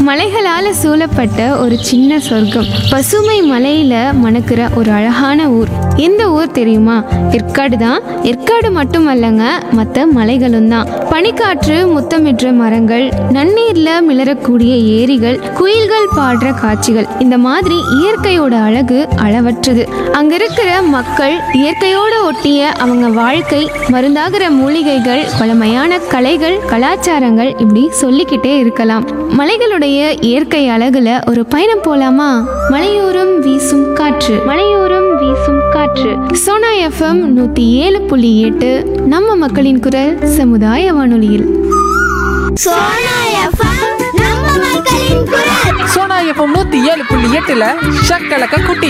மலைகளால சூழப்பட்ட ஒரு சின்ன சொர்க்கம் பசுமை மலையில மணக்கிற ஒரு அழகான ஊர் எந்த ஊர் தெரியுமா ஏற்காடு தான் ஏற்காடு மட்டுமல்லங்க மற்ற மலைகளும் தான் பனிக்காற்று முத்தமிடுற மரங்கள் நன்னீர்ல மிளறக்கூடிய ஏரிகள் குயில்கள் பாடுற காட்சிகள் இந்த மாதிரி இயற்கையோட அழகு அளவற்றது அங்க இருக்கிற மக்கள் இயற்கையோட ஒட்டிய அவங்க வாழ்க்கை மருந்தாகிற மூலிகைகள் பழமையான கலைகள் கலாச்சாரங்கள் இப்படி சொல்லிக்கிட்டே இருக்கலாம் மலைகளுடைய இயற்கை அழகுல ஒரு பயணம் போலாமா மலையோரம் வீசும் காற்று மலையோரம் வீசும் காற்று சோனா எஃப்எம் நூத்தி ஏழு புள்ளி எட்டு நம்ம மக்களின் குரல் சமுதாய வானொலியில் சோனா எஃப்எம் நம்ம மக்களின் குரல் சோனா எஃப்எம் நூத்தி ஏழு புள்ளி எட்டுல ஷக்கலக்க குட்டி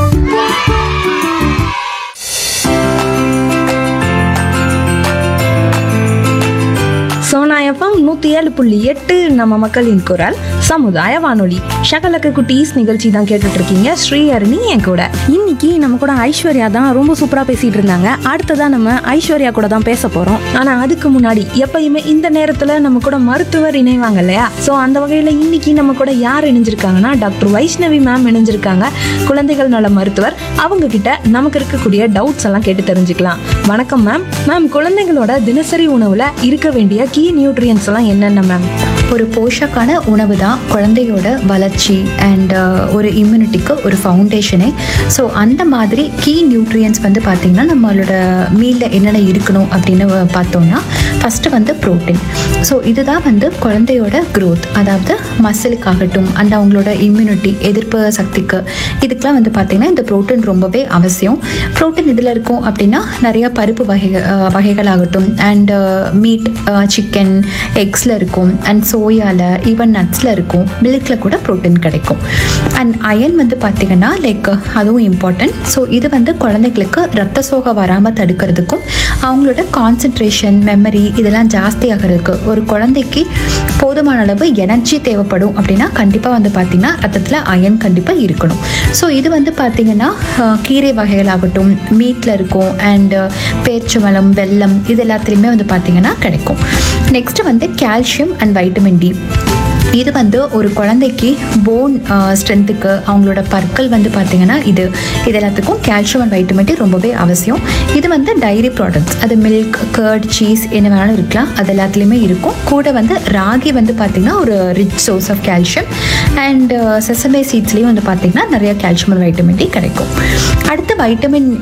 சோனா எஃப்எம் நூற்றி ஏழு புள்ளி எட்டு நம்ம மக்களின் குரல் சமுதாய வானொலி ஷகலக்க குட்டீஸ் நிகழ்ச்சி தான் கேட்டுட்டு இருக்கீங்க ஸ்ரீ அருணி என் கூட இன்னைக்கு நம்ம கூட ஐஸ்வர்யா தான் ரொம்ப சூப்பரா பேசிட்டு இருந்தாங்க அடுத்ததா நம்ம ஐஸ்வர்யா கூட தான் பேச போறோம் ஆனா அதுக்கு முன்னாடி எப்பயுமே இந்த நேரத்துல நம்ம கூட மருத்துவர் இணைவாங்க இல்லையா சோ அந்த வகையில இன்னைக்கு நம்ம கூட யார் இணைஞ்சிருக்காங்கன்னா டாக்டர் வைஷ்ணவி மேம் இணைஞ்சிருக்காங்க குழந்தைகள் நல மருத்துவர் அவங்க கிட்ட நமக்கு இருக்கக்கூடிய டவுட்ஸ் எல்லாம் கேட்டு தெரிஞ்சுக்கலாம் வணக்கம் மேம் மேம் குழந்தைகளோட தினசரி உணவுல இருக்க வேண்டிய கீ நியூட்ரியன்ஸ் எல்லாம் என்னென்ன மேம் ஒரு போஷக்கான உணவு தான் குழந்தையோட வளர்ச்சி அண்ட் ஒரு இம்யூனிட்டிக்கு ஒரு ஃபவுண்டேஷனே ஸோ அந்த மாதிரி கீ நியூட்ரியன்ஸ் வந்து பார்த்திங்கன்னா நம்மளோட மீலில் என்னென்ன இருக்கணும் அப்படின்னு பார்த்தோம்னா ஃபஸ்ட்டு வந்து ப்ரோட்டீன் ஸோ இதுதான் வந்து குழந்தையோட growth அதாவது மசிலுக்காகட்டும் அந்த அவங்களோட இம்யூனிட்டி எதிர்ப்பு சக்திக்கு இதுக்கெலாம் வந்து பார்த்திங்கன்னா இந்த ப்ரோட்டீன் ரொம்பவே அவசியம் ப்ரோட்டீன் இதில் இருக்கும் அப்படின்னா நிறைய பருப்பு வகை அஹ், வகைகளாகட்டும் அண்ட் மீட் சிக்கன் எக்ஸில் இருக்கும் அண்ட் சோயாவில் ஈவன் நட்ஸில் இருக்கும் மில்கில் கூட ப்ரோட்டீன் கிடைக்கும் அண்ட் அயன் வந்து பார்த்திங்கன்னா லைக் அதுவும் இம்பார்ட்டன்ட் ஸோ இது வந்து குழந்தைகளுக்கு ரத்த சோகை வராமல் தடுக்கிறதுக்கும் அவங்களோட கான்சென்ட்ரேஷன் மெமரி இதெல்லாம் ஜாஸ்தி ஆகிறதுக்கு ஒரு குழந்தைக்கு போதுமான அளவு எனர்ஜி தேவைப்படும் அப்படின்னா கண்டிப்பாக வந்து பார்த்திங்கன்னா ரத்தத்தில் அயன் கண்டிப்பாக இருக்கணும் ஸோ இது வந்து பார்த்திங்கன்னா அஹ், கீரை வகைகளாகட்டும் மீட்டில் இருக்கும் அண்ட் பேர்ச்சம்பழம் வெல்லம் இது எல்லாத்துலேயுமே வந்து பார்த்திங்கன்னா கிடைக்கும் நெக்ஸ்ட் வந்து கால்சியம் அண்ட் வைட்டமின் டி இது வந்து ஒரு குழந்தைக்கு போன் ஸ்ட்ரென்த்துக்கு அவங்களோட பற்கள் வந்து பார்த்திங்கன்னா இது இது எல்லாத்துக்கும் கால்சியம் அண்ட் வைட்டமின் டி ரொம்பவே அவசியம் இது வந்து டைரி ப்ராடக்ட்ஸ் அது மில்க் கர்ட் சீஸ் என்ன வேணாலும் இருக்கலாம் அது எல்லாத்துலேயுமே இருக்கும் கூட வந்து ராகி வந்து பார்த்திங்கன்னா ஒரு rich source of calcium and sesame சீட்ஸ்லேயும் வந்து பார்த்திங்கன்னா நிறைய கால்சியம் அண்ட் வைட்டமின் டி கிடைக்கும் அடுத்து வைட்டமின்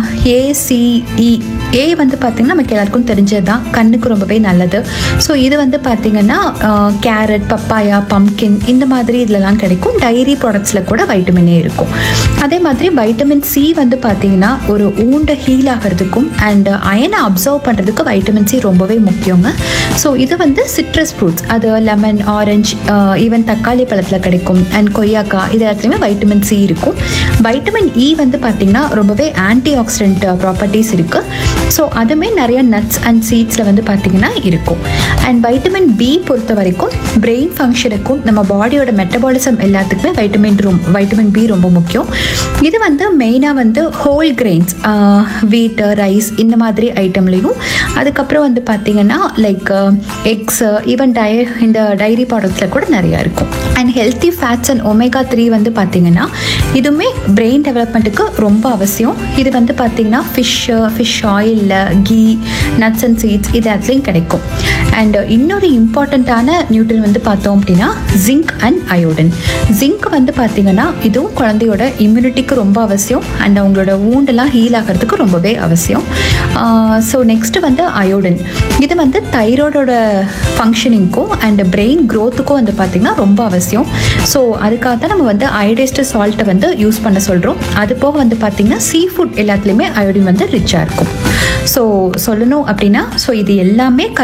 ஏசிஇ ஏ வந்து பார்த்திங்கன்னா நமக்கு எல்லாருக்கும் தெரிஞ்சது தான் கண்ணுக்கு ரொம்பவே நல்லது ஸோ இது வந்து பார்த்திங்கன்னா கேரட் பப்பாயா பம்கின் இந்த மாதிரி இதுலலாம் கிடைக்கும் டைரி ப்ராடக்ட்ஸில் கூட வைட்டமின் ஏ இருக்கும் அதே மாதிரி வைட்டமின் சி வந்து பார்த்திங்கன்னா ஒரு ஊண்டை ஹீல் ஆகிறதுக்கும் அண்ட் அயனை அப்சர்வ் பண்ணுறதுக்கு வைட்டமின் சி ரொம்பவே முக்கியங்க ஸோ இது வந்து சிட்ரஸ் ஃப்ரூட்ஸ் அது லெமன் ஆரஞ்சு ஈவன் தக்காளி பழத்தில் கிடைக்கும் அண்ட் கொய்யாக்காய் இது எல்லாத்துலேயுமே வைட்டமின் சி இருக்கும் வைட்டமின் இ வந்து பார்த்திங்கன்னா ரொம்பவே ஆன்டி ஆக்சிடென்ட் ப்ராப்பர்ட்டிஸ் இருக்குது ஸோ அதுவுமே நிறைய நட்ஸ் அண்ட் சீட்ஸில் வந்து பார்த்திங்கன்னா இருக்கும் அண்ட் வைட்டமின் பி பொறுத்த வரைக்கும் பிரெயின் ஃபங்க்ஷனுக்கும் நம்ம பாடியோட மெட்டபாலிசம் எல்லாத்துக்குமே வைட்டமின் ரொம் வைட்டமின் பி ரொம்ப முக்கியம் இது வந்து மெயினாக வந்து ஹோல் கிரெயின்ஸ் வீட்டு ரைஸ் இந்த மாதிரி ஐட்டம்லேயும் அதுக்கப்புறம் வந்து பார்த்திங்கன்னா லைக் எக்ஸ் ஈவன் டய இந்த டைரி ப்ராடக்ட்ஸில் கூட நிறையா இருக்கும் and healthy fats and omega three வந்து பார்த்திங்கன்னா இதுவுமே பிரெயின் டெவலப்மெண்ட்டுக்கு ரொம்ப அவசியம் இது வந்து பார்த்திங்கன்னா ஃபிஷ் ஃபிஷ் ஆயிலில் கீ நட்ஸ் அண்ட் சீட்ஸ் இது எல்லாத்துலேயும் கிடைக்கும் அண்ட் இன்னொரு இம்பார்ட்டண்ட்டான நியூட்ரன் வந்து பார்த்தோம் அப்படின்னா ஜிங்க் அண்ட் அயோடின் ஜிங்க் வந்து பார்த்திங்கன்னா இதுவும் குழந்தையோட இம்யூனிட்டிக்கு ரொம்ப அவசியம் அண்ட் அவங்களோட wound-எல்லாம் ஹீல் ஆகிறதுக்கு ரொம்பவே அவசியம் ஸோ நெக்ஸ்ட் வந்து அயோடின் இது வந்து தைராய்டோட ஃபங்க்ஷனிங்க்கும் அண்ட் பிரெயின் க்ரோத்துக்கும் வந்து பார்த்திங்கன்னா ரொம்ப அவசியம் ஸோ அதுக்காக தான் நம்ம வந்து அயோடைஸ்டு சால்ட்டை வந்து யூஸ் பண்ண சொல்கிறோம் அது போக வந்து பார்த்திங்கன்னா சீ ஃபுட் எல்லாத்துலேயுமே அயோடின் வந்து ரிச்சாக இருக்கும் ஸோ சொல்லணும் அப்படின்னா ஸோ இது எல்லாமே